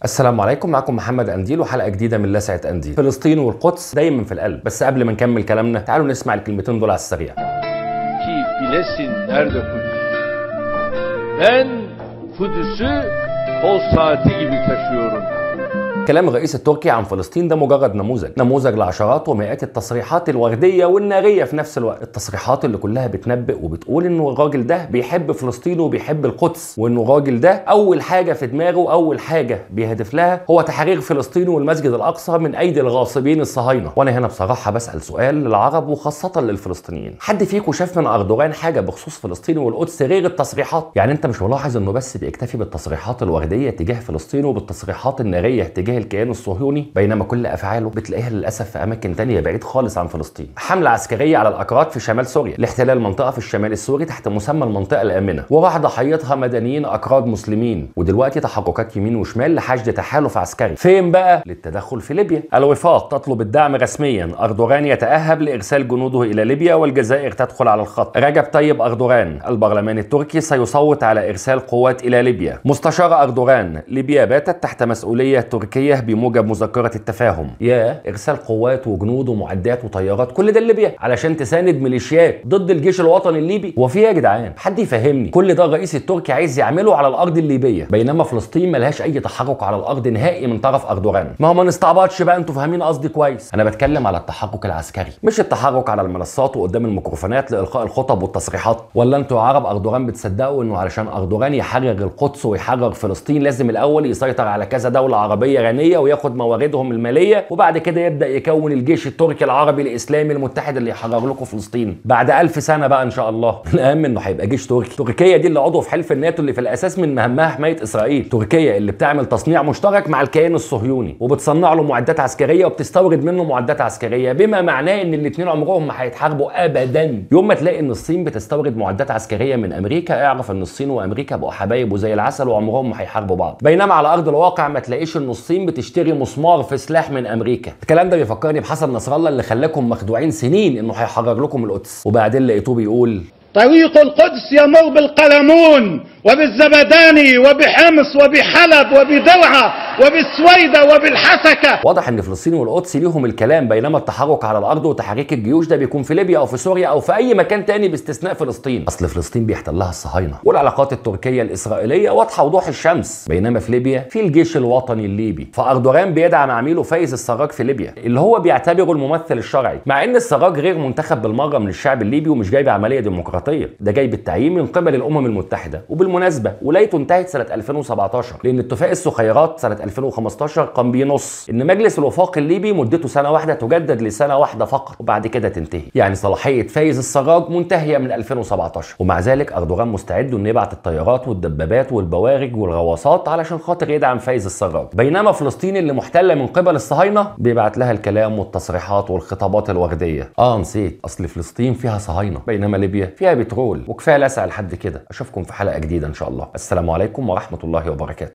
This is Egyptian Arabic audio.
السلام عليكم معكم محمد انديل وحلقه جديده من لسعه انديل فلسطين والقدس دايما في القلب بس قبل ما نكمل كلامنا تعالوا نسمع الكلمتين دول على السريع ki bilesin nerede Kudüs. Ben Kudüs'ü kol saati gibi taşıyorum. كلام الرئيس التركي عن فلسطين ده مجرد نموذج نموذج لعشرات ومئات التصريحات الورديه والناريه في نفس الوقت التصريحات اللي كلها بتنبئ وبتقول انه الراجل ده بيحب فلسطين وبيحب القدس وانه الراجل ده اول حاجه في دماغه اول حاجه بيهدف لها هو تحرير فلسطين والمسجد الاقصى من ايدي الغاصبين الصهاينه وانا هنا بصراحه بسال سؤال للعرب وخاصه للفلسطينيين حد فيكم شاف من اردوغان حاجه بخصوص فلسطين والقدس غير التصريحات يعني انت مش ملاحظ انه بس بيكتفي بالتصريحات الورديه تجاه فلسطين وبالتصريحات الناريه تجاه الكيان الصهيوني بينما كل افعاله بتلاقيها للاسف في اماكن تانية بعيد خالص عن فلسطين حمله عسكريه على الاكراد في شمال سوريا لاحتلال منطقه في الشمال السوري تحت مسمى المنطقه الامنه وراح ضحيتها مدنيين اكراد مسلمين ودلوقتي تحركات يمين وشمال لحشد تحالف عسكري فين بقى للتدخل في ليبيا الوفاق تطلب الدعم رسميا اردوغان يتاهب لارسال جنوده الى ليبيا والجزائر تدخل على الخط رجب طيب اردوغان البرلمان التركي سيصوت على ارسال قوات الى ليبيا مستشار اردوغان ليبيا باتت تحت مسؤوليه تركيه بموجب مذكره التفاهم يا ارسال قوات وجنود ومعدات وطيارات كل ده ليبيا علشان تساند ميليشيات ضد الجيش الوطني الليبي هو في ايه يا جدعان حد يفهمني كل ده الرئيس التركي عايز يعمله على الارض الليبيه بينما فلسطين ملهاش اي تحرك على الارض نهائي من طرف اردوغان ما هو ما نستعبطش بقى انتوا فاهمين قصدي كويس انا بتكلم على التحرك العسكري مش التحرك على المنصات وقدام الميكروفونات لالقاء الخطب والتصريحات ولا انتوا يا عرب اردوغان بتصدقوا انه علشان اردوغان يحرر القدس ويحرر فلسطين لازم الاول يسيطر على كذا دوله عربيه غنيه وياخد مواردهم الماليه وبعد كده يبدا يكون الجيش التركي العربي الاسلامي المتحد اللي يحرر لكم فلسطين بعد ألف سنه بقى ان شاء الله الاهم انه هيبقى جيش تركي تركيا دي اللي عضو في حلف الناتو اللي في الاساس من مهمها حمايه اسرائيل تركيا اللي بتعمل تصنيع مشترك مع الكيان الصهيوني وبتصنع له معدات عسكريه وبتستورد منه معدات عسكريه بما معناه ان الاثنين عمرهم ما هيتحاربوا ابدا يوم ما تلاقي ان الصين بتستورد معدات عسكريه من امريكا اعرف ان الصين وامريكا بقوا حبايب وزي العسل وعمرهم ما هيحاربوا بعض بينما على ارض الواقع ما تلاقيش ان الصين بتشتري مسمار في سلاح من امريكا الكلام ده بيفكرني بحسن نصر الله اللي خلاكم مخدوعين سنين انه هيحرر لكم القدس وبعدين لقيتوه بيقول طريق القدس يمر بالقلمون وبالزبداني وبحمص وبحلب وبدرعا وبالسويدة وبالحسكة واضح ان فلسطين والقدس ليهم الكلام بينما التحرك على الارض وتحريك الجيوش ده بيكون في ليبيا او في سوريا او في اي مكان تاني باستثناء فلسطين اصل فلسطين بيحتلها الصهاينه والعلاقات التركيه الاسرائيليه واضحه وضوح الشمس بينما في ليبيا في الجيش الوطني الليبي فاردوغان بيدعم عميله فايز السراج في ليبيا اللي هو بيعتبره الممثل الشرعي مع ان السراج غير منتخب بالمره من الشعب الليبي ومش جايب عمليه ديمقراطيه ده جاي بالتعيين من قبل الامم المتحده وبالمناسبه ولايته انتهت سنه 2017 لان اتفاق السخيرات سنه 2015 قام بينص ان مجلس الوفاق الليبي مدته سنه واحده تجدد لسنه واحده فقط وبعد كده تنتهي يعني صلاحيه فايز السراج منتهيه من 2017 ومع ذلك اردوغان مستعد انه يبعت الطيارات والدبابات والبوارج والغواصات علشان خاطر يدعم فايز السراج بينما فلسطين اللي محتله من قبل الصهاينه بيبعت لها الكلام والتصريحات والخطابات الورديه اه نسيت اصل فلسطين فيها صهاينه بينما ليبيا فيها بترول وكفايه لسع لحد كده اشوفكم في حلقه جديده ان شاء الله السلام عليكم ورحمه الله وبركاته